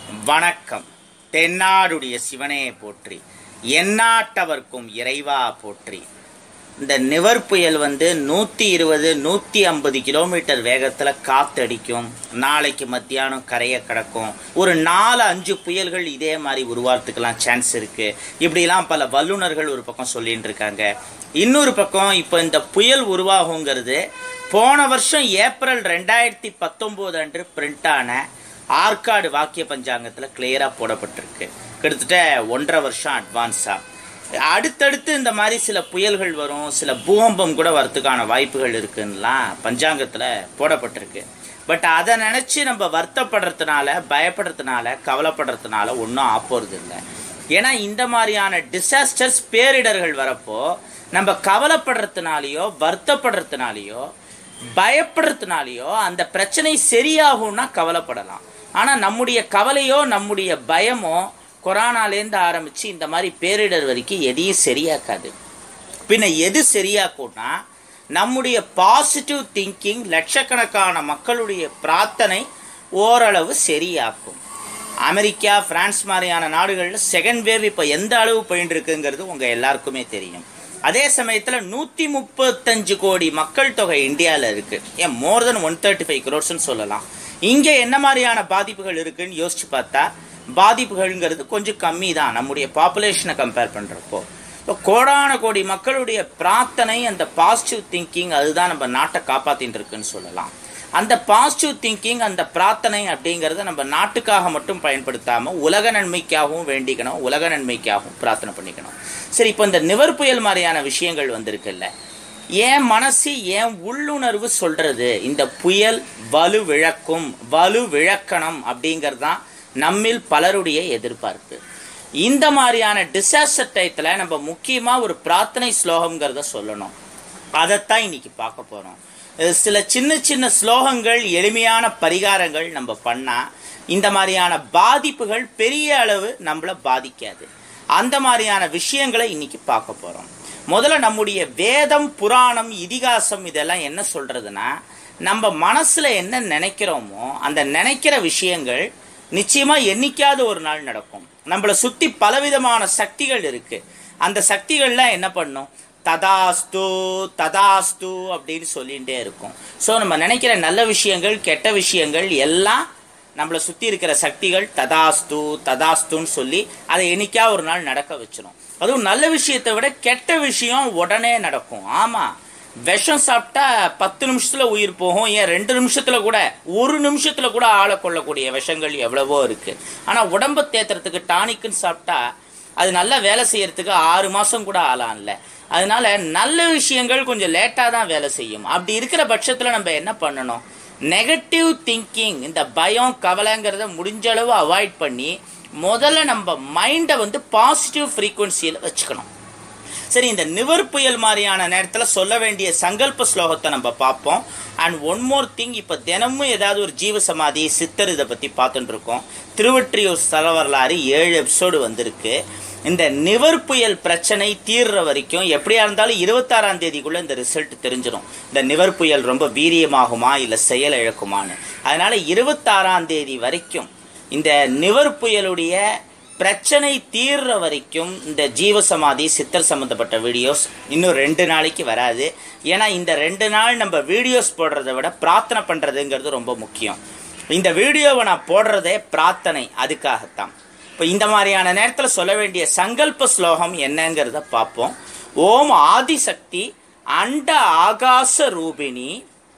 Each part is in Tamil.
வணக்கம் தென்னாடுடைய சிவனே போற்றி எந்நாட்டவர்க்கும் இறைவா போற்றி இந்த நிவர் புயல் வந்து நூற்றி இருபது நூற்றி ஐம்பது கிலோமீட்டர் வேகத்தில் காத்தடிக்கும் நாளைக்கு மத்தியானம் கரையை கடக்கும் ஒரு நாலு அஞ்சு புயல்கள் இதே மாதிரி உருவாகிறதுக்கெல்லாம் சான்ஸ் இருக்குது இப்படிலாம் பல வல்லுநர்கள் ஒரு பக்கம் சொல்லிட்டு இருக்காங்க இன்னொரு பக்கம் இப்போ இந்த புயல் உருவாகுங்கிறது போன வருஷம் ஏப்ரல் ரெண்டாயிரத்தி பத்தொம்போது அன்று பிரிண்ட் ஆன ஆற்காடு வாக்கிய பஞ்சாங்கத்தில் கிளியராக போடப்பட்டிருக்கு கிட்டத்தட்ட ஒன்றரை வருஷம் அட்வான்ஸாக அடுத்தடுத்து இந்த மாதிரி சில புயல்கள் வரும் சில பூகம்பம் கூட வரத்துக்கான வாய்ப்புகள் இருக்குன்னுலாம் பஞ்சாங்கத்தில் போடப்பட்டிருக்கு பட் அதை நினச்சி நம்ம வருத்தப்படுறதுனால பயப்படுறதுனால கவலைப்படுறதுனால ஒன்றும் ஆப்போறது இல்லை ஏன்னா இந்த மாதிரியான டிசாஸ்டர்ஸ் பேரிடர்கள் வரப்போ நம்ம கவலைப்படுறதுனாலையோ வருத்தப்படுறதுனாலையோ பயப்படுறதுனாலையோ அந்த பிரச்சனை சரியாகும்னா கவலைப்படலாம் ஆனால் நம்முடைய கவலையோ நம்முடைய பயமோ கொரோனாலேருந்து ஆரம்பித்து இந்த மாதிரி பேரிடர் வரைக்கும் எதையும் சரியாக்காது பின்ன எது சரியாக்கும்னா நம்முடைய பாசிட்டிவ் திங்கிங் லட்சக்கணக்கான மக்களுடைய பிரார்த்தனை ஓரளவு சரியாக்கும் அமெரிக்கா பிரான்ஸ் மாதிரியான நாடுகளில் செகண்ட் வேவ் இப்போ எந்த அளவு போயிட்டு இருக்குங்கிறது உங்கள் எல்லாருக்குமே தெரியும் அதே சமயத்தில் நூற்றி முப்பத்தஞ்சு கோடி மக்கள் தொகை இந்தியாவில் இருக்குது ஏன் more than one thirty five க்ரோர்ஸ்னு சொல்லலாம் இங்கே என்ன மாதிரியான பாதிப்புகள் இருக்குன்னு யோசிச்சு பார்த்தா பாதிப்புகள்ங்கிறது கொஞ்சம் கம்மி தான் நம்முடைய பாப்புலேஷனை கம்பேர் பண்ணுறப்போ இப்போ கோடான கோடி மக்களுடைய பிரார்த்தனை அந்த பாசிட்டிவ் திங்கிங் அதுதான் நம்ம நாட்டை காப்பாற்றின்னு இருக்குன்னு சொல்லலாம் அந்த பாசிட்டிவ் திங்கிங் அந்த பிரார்த்தனை அப்படிங்கிறத நம்ம நாட்டுக்காக மட்டும் பயன்படுத்தாமல் உலக நன்மைக்காகவும் வேண்டிக்கணும் உலக நன்மைக்காகவும் பிரார்த்தனை பண்ணிக்கணும் சரி இப்போ இந்த நிவர் புயல் மாதிரியான விஷயங்கள் வந்திருக்குல்ல என் மனசு என் உள்ளுணர்வு சொல்றது இந்த புயல் வலு விளக்கும் வலு விளக்கணும் அப்படிங்கிறது தான் நம்மில் பலருடைய எதிர்பார்ப்பு இந்த மாதிரியான டிசாஸ்டர் டயத்தில் நம்ம முக்கியமாக ஒரு பிரார்த்தனை ஸ்லோகங்கிறத சொல்லணும் அதைத்தான் இன்னைக்கு பார்க்க போகிறோம் சில சின்ன சின்ன ஸ்லோகங்கள் எளிமையான பரிகாரங்கள் நம்ம பண்ணால் இந்த மாதிரியான பாதிப்புகள் பெரிய அளவு நம்மளை பாதிக்காது அந்த மாதிரியான விஷயங்களை இன்னைக்கு பார்க்க போகிறோம் முதல்ல நம்முடைய வேதம் புராணம் இதிகாசம் இதெல்லாம் என்ன சொல்றதுன்னா நம்ம மனசுல என்ன நினைக்கிறோமோ அந்த நினைக்கிற விஷயங்கள் நிச்சயமா என்னைக்காவது ஒரு நாள் நடக்கும் நம்மளை சுத்தி பலவிதமான சக்திகள் இருக்கு அந்த சக்திகள்லாம் என்ன பண்ணும் ததாஸ்து ததாஸ்து அப்படின்னு சொல்லிகிட்டே இருக்கும் ஸோ நம்ம நினைக்கிற நல்ல விஷயங்கள் கெட்ட விஷயங்கள் எல்லாம் நம்மளை சுற்றி இருக்கிற சக்திகள் ததாஸ்து ததாஸ்துன்னு சொல்லி அதை என்னைக்கா ஒரு நாள் நடக்க வச்சிடும் அதுவும் நல்ல விஷயத்தை விட கெட்ட விஷயம் உடனே நடக்கும் ஆமாம் விஷம் சாப்பிட்டா பத்து நிமிஷத்தில் உயிர் போகும் ஏன் ரெண்டு நிமிஷத்தில் கூட ஒரு நிமிஷத்தில் கூட ஆளை கொள்ளக்கூடிய விஷங்கள் எவ்வளவோ இருக்குது ஆனால் உடம்பை தேத்துறதுக்கு டானிக்குன்னு சாப்பிட்டா அது நல்லா வேலை செய்யறதுக்கு ஆறு மாதம் கூட ஆளாம்ல அதனால நல்ல விஷயங்கள் கொஞ்சம் லேட்டாக தான் வேலை செய்யும் அப்படி இருக்கிற பட்சத்தில் நம்ம என்ன பண்ணணும் நெகட்டிவ் திங்கிங் இந்த பயம் கவலைங்கிறத முடிஞ்ச அளவு அவாய்ட் பண்ணி முதல்ல நம்ம மைண்டை வந்து பாசிட்டிவ் ஃப்ரீக்குவன்சியில் வச்சுக்கணும் சரி இந்த நிவர் புயல் மாதிரியான நேரத்தில் சொல்ல வேண்டிய சங்கல்ப ஸ்லோகத்தை நம்ம பார்ப்போம் அண்ட் ஒன் மோர் திங் இப்போ தினமும் ஏதாவது ஒரு ஜீவ சமாதி சித்தர் இதை பற்றி பார்த்துட்டு இருக்கோம் திருவற்றியூர் ஸ்தல வரலாறு ஏழு எபிசோடு வந்திருக்கு இந்த நிவர் புயல் பிரச்சனை தீர்ற வரைக்கும் எப்படியா இருந்தாலும் இருபத்தாறாம் தேதிக்குள்ள இந்த ரிசல்ட் தெரிஞ்சிடும் இந்த நிவர் புயல் ரொம்ப வீரியமாகுமா இல்லை செயல் இழக்குமான்னு அதனால இருபத்தாறாம் தேதி வரைக்கும் இந்த நிவர் புயலுடைய பிரச்சனை தீர்ற வரைக்கும் இந்த ஜீவசமாதி சித்தர் சம்மந்தப்பட்ட வீடியோஸ் இன்னும் ரெண்டு நாளைக்கு வராது ஏன்னா இந்த ரெண்டு நாள் நம்ம வீடியோஸ் போடுறத விட பிரார்த்தனை பண்ணுறதுங்கிறது ரொம்ப முக்கியம் இந்த வீடியோவை நான் போடுறதே பிரார்த்தனை அதுக்காகத்தான் இப்போ இந்த மாதிரியான நேரத்தில் சொல்ல வேண்டிய சங்கல்ப ஸ்லோகம் என்னங்கிறத பார்ப்போம் ஓம் ஆதிசக்தி அண்ட ஆகாச ரூபிணி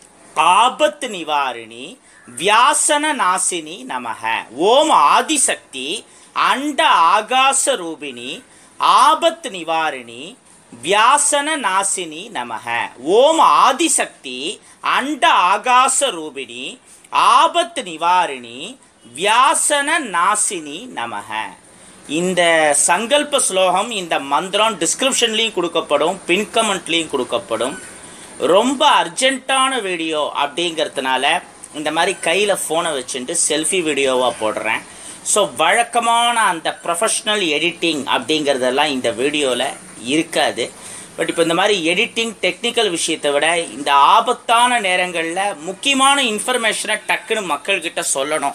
ஆபத்து நிவாரிணி வியாசன நாசினி நமக ஓம் ஆதிசக்தி அண்ட ஆகாச ரூபிணி ஆபத் நிவாரிணி வியாசன நாசினி நமக ஓம் ஆதிசக்தி அண்ட ஆகாச ரூபிணி ஆபத் நிவாரிணி வியாசன நாசினி நமக இந்த சங்கல்ப ஸ்லோகம் இந்த மந்திரம் டிஸ்கிரிப்ஷன்லேயும் கொடுக்கப்படும் பின் கமெண்ட்லேயும் கொடுக்கப்படும் ரொம்ப அர்ஜென்ட்டான வீடியோ அப்படிங்கிறதுனால இந்த மாதிரி கையில் ஃபோனை வச்சுட்டு செல்ஃபி வீடியோவாக போடுறேன் ஸோ வழக்கமான அந்த ப்ரொஃபஷ்னல் எடிட்டிங் அப்படிங்கிறதெல்லாம் இந்த வீடியோவில் இருக்காது பட் இப்போ இந்த மாதிரி எடிட்டிங் டெக்னிக்கல் விஷயத்தை விட இந்த ஆபத்தான நேரங்களில் முக்கியமான இன்ஃபர்மேஷனை டக்குன்னு மக்கள்கிட்ட சொல்லணும்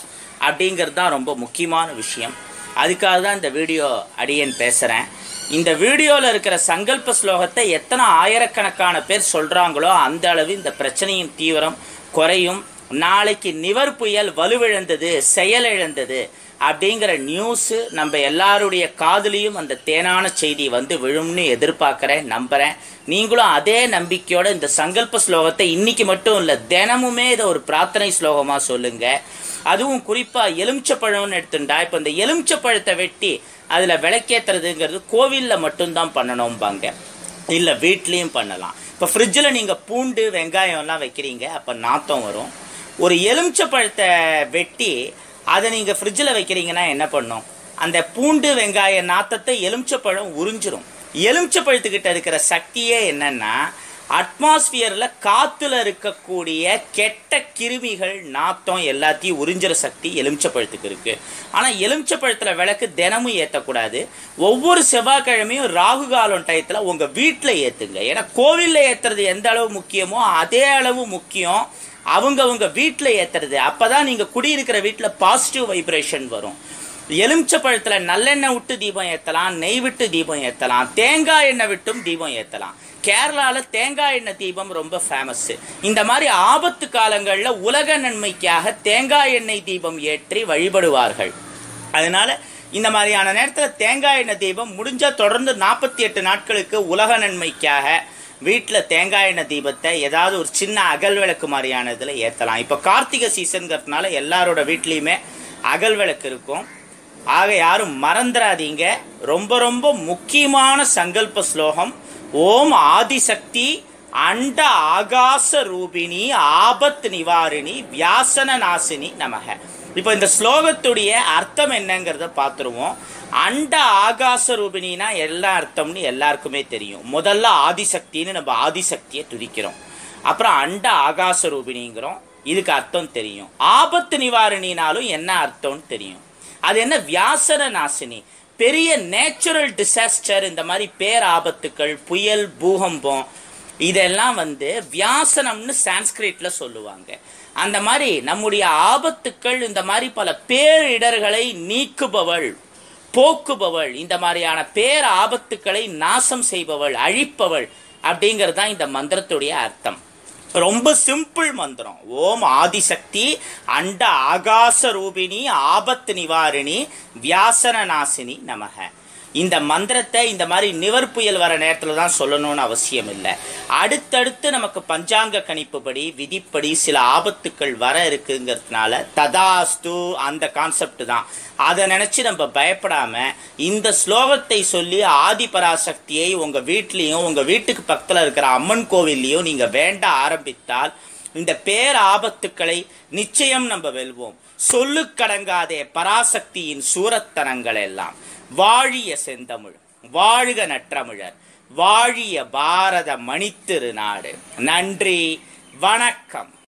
அப்படிங்கிறது தான் ரொம்ப முக்கியமான விஷயம் அதுக்காக தான் இந்த வீடியோ அடியேன் பேசுகிறேன் இந்த வீடியோவில் இருக்கிற சங்கல்ப ஸ்லோகத்தை எத்தனை ஆயிரக்கணக்கான பேர் சொல்கிறாங்களோ அந்த அளவு இந்த பிரச்சனையின் தீவிரம் குறையும் நாளைக்கு நிவர் புயல் வலுவிழந்தது செயலிழந்தது அப்படிங்கிற நியூஸு நம்ம எல்லாருடைய காதுலையும் அந்த தேனான செய்தி வந்து விழும்னு எதிர்பார்க்குறேன் நம்புகிறேன் நீங்களும் அதே நம்பிக்கையோட இந்த சங்கல்ப ஸ்லோகத்தை இன்னைக்கு மட்டும் இல்லை தினமுமே இதை ஒரு பிரார்த்தனை ஸ்லோகமாக சொல்லுங்கள் அதுவும் குறிப்பாக எலுமிச்சப்பழம்னு எடுத்துட்டா இப்போ இந்த எலுமிச்சப்பழத்தை வெட்டி அதில் விளக்கேற்றுறதுங்கிறது கோவிலில் மட்டும்தான் பண்ணணும்பாங்க இல்லை வீட்லேயும் பண்ணலாம் இப்போ ஃப்ரிட்ஜில் நீங்கள் பூண்டு வெங்காயம்லாம் வைக்கிறீங்க அப்போ நாத்தம் வரும் ஒரு எலுமிச்சப்பழத்தை வெட்டி அதை நீங்கள் ஃப்ரிட்ஜில் வைக்கிறீங்கன்னா என்ன பண்ணும் அந்த பூண்டு வெங்காய நாத்தத்தை எலுமிச்சப்பழம் உறிஞ்சிரும் எலுமிச்சப்பழத்துக்கிட்ட இருக்கிற சக்தியே என்னன்னா அட்மாஸ்பியரில் காற்றுல இருக்கக்கூடிய கெட்ட கிருமிகள் நாத்தம் எல்லாத்தையும் உறிஞ்சிற சக்தி எலுமிச்சப்பழத்துக்கு இருக்கு ஆனால் எலுமிச்சப்பழத்தில் விளக்கு தினமும் ஏற்றக்கூடாது ஒவ்வொரு செவ்வாய்க்கிழமையும் ராகு காலம் டயத்தில் உங்கள் வீட்டில் ஏற்றுங்க ஏன்னா கோவிலில் ஏற்றுறது எந்த அளவு முக்கியமோ அதே அளவு முக்கியம் அவங்கவங்க வீட்டில் ஏற்றுறது அப்போ தான் நீங்கள் குடியிருக்கிற வீட்டில் பாசிட்டிவ் வைப்ரேஷன் வரும் எலுமிச்சப்பழத்தில் நல்லெண்ணெய் விட்டு தீபம் ஏற்றலாம் நெய் விட்டு தீபம் ஏற்றலாம் தேங்காய் எண்ணெய் விட்டும் தீபம் ஏற்றலாம் கேரளாவில் தேங்காய் எண்ணெய் தீபம் ரொம்ப ஃபேமஸ் இந்த மாதிரி ஆபத்து காலங்களில் உலக நன்மைக்காக தேங்காய் எண்ணெய் தீபம் ஏற்றி வழிபடுவார்கள் அதனால இந்த மாதிரியான நேரத்தில் தேங்காய் எண்ணெய் தீபம் முடிஞ்சால் தொடர்ந்து நாற்பத்தி எட்டு நாட்களுக்கு உலக நன்மைக்காக வீட்டில் தேங்காய் எண்ணெய் தீபத்தை ஏதாவது ஒரு சின்ன அகல் விளக்கு மாதிரியான இதில் ஏற்றலாம் இப்போ கார்த்திகை சீசனுங்கிறதுனால எல்லாரோட வீட்லேயுமே அகல் விளக்கு இருக்கும் ஆக யாரும் மறந்துடாதீங்க ரொம்ப ரொம்ப முக்கியமான சங்கல்ப ஸ்லோகம் ஓம் ஆதிசக்தி அண்ட ஆகாச ரூபிணி ஆபத் நிவாரிணி வியாசன நாசினி நமக இப்போ இந்த ஸ்லோகத்துடைய அர்த்தம் என்னங்கிறத பார்த்துருவோம் அண்ட ஆகாச ரூபிணினா எல்லா அர்த்தம்னு எல்லாருக்குமே தெரியும் முதல்ல ஆதிசக்தின்னு நம்ம ஆதிசக்தியை துதிக்கிறோம் அப்புறம் அண்ட ஆகாச ரூபிணிங்கிறோம் இதுக்கு அர்த்தம் தெரியும் ஆபத்து நிவாரணினாலும் என்ன அர்த்தம்னு தெரியும் அது என்ன வியாசன நாசினி பெரிய நேச்சுரல் டிசாஸ்டர் இந்த மாதிரி பேர் ஆபத்துக்கள் புயல் பூகம்பம் இதெல்லாம் வந்து வியாசனம்னு சான்ஸ்கிரிட்ல சொல்லுவாங்க அந்த மாதிரி நம்முடைய ஆபத்துக்கள் இந்த மாதிரி பல பேரிடர்களை நீக்குபவள் போக்குபவள் இந்த மாதிரியான பேர் ஆபத்துக்களை நாசம் செய்பவள் அழிப்பவள் அப்படிங்கிறது தான் இந்த மந்திரத்துடைய அர்த்தம் ரொம்ப சிம்பிள் மந்திரம் ஓம் ஆதிசக்தி அண்ட ஆகாச ரூபிணி ஆபத்து நிவாரிணி வியாசன நாசினி நமக இந்த மந்திரத்தை இந்த மாதிரி நிவர் புயல் வர நேரத்தில் தான் சொல்லணும்னு அவசியம் இல்லை அடுத்தடுத்து நமக்கு பஞ்சாங்க கணிப்புப்படி விதிப்படி சில ஆபத்துக்கள் வர இருக்குங்கிறதுனால ததாஸ்து அந்த கான்செப்ட் தான் அதை நினச்சி நம்ம பயப்படாம இந்த ஸ்லோகத்தை சொல்லி ஆதிபராசக்தியை உங்கள் வீட்லேயும் உங்கள் வீட்டுக்கு பக்கத்தில் இருக்கிற அம்மன் கோவில்லையும் நீங்கள் வேண்ட ஆரம்பித்தால் இந்த பேர் ஆபத்துக்களை நிச்சயம் நம்ம வெல்வோம் சொல்லுக்கடங்காதே பராசக்தியின் சூரத்தனங்கள் எல்லாம் வாழிய செந்தமிழ் வாழ்க நற்றமிழர் வாழிய பாரத மணித்திரு நாடு நன்றி வணக்கம்